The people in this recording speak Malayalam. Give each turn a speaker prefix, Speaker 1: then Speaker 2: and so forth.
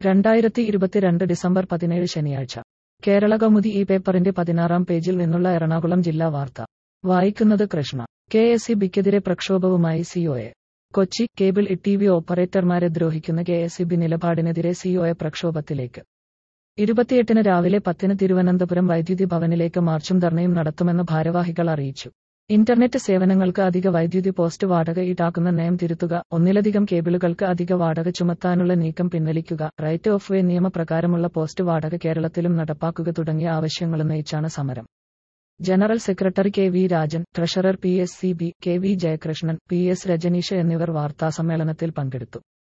Speaker 1: രണ്ടായിരത്തി ഇരുപത്തിരണ്ട് ഡിസംബർ പതിനേഴ് ശനിയാഴ്ച കേരള കൗമുദി ഈ പേപ്പറിന്റെ പതിനാറാം പേജിൽ നിന്നുള്ള എറണാകുളം ജില്ലാ വാർത്ത വായിക്കുന്നത് കൃഷ്ണ കെ എസ് ഇ ബിക്കെതിരെ പ്രക്ഷോഭവുമായി COA Kochi cable E T V ഓപ്പറേറ്റർമാരെ ദ്രോഹിക്കുന്ന കെ എസ് ഇ ബി നിലപാടിനെതിരെ സിഒഎ പ്രക്ഷോഭത്തിലേക്ക് ഇരുപത്തിയെട്ടിന് രാവിലെ പത്തിന് തിരുവനന്തപുരം വൈദ്യുതി ഭവനിലേക്ക് മാർച്ചും ധർണയും നടത്തുമെന്ന് ഭാരവാഹികൾ അറിയിച്ചു ഇന്റർനെറ്റ് സേവനങ്ങൾക്ക് അധിക വൈദ്യുതി പോസ്റ്റ് വാടക ഈടാക്കുന്ന നയം തിരുത്തുക ഒന്നിലധികം കേബിളുകൾക്ക് അധിക വാടക ചുമത്താനുള്ള നീക്കം പിൻവലിക്കുക റൈറ്റ് ഓഫ് വേ നിയമപ്രകാരമുള്ള പോസ്റ്റ് വാടക കേരളത്തിലും നടപ്പാക്കുക തുടങ്ങിയ ആവശ്യങ്ങളുന്നയിച്ചാണ് സമരം general secretary K V Rajan treasurer P S C B K V Jayakrishnan P S Rajneesh എന്നിവർ വാർത്താസമ്മേളനത്തിൽ പങ്കെടുത്തു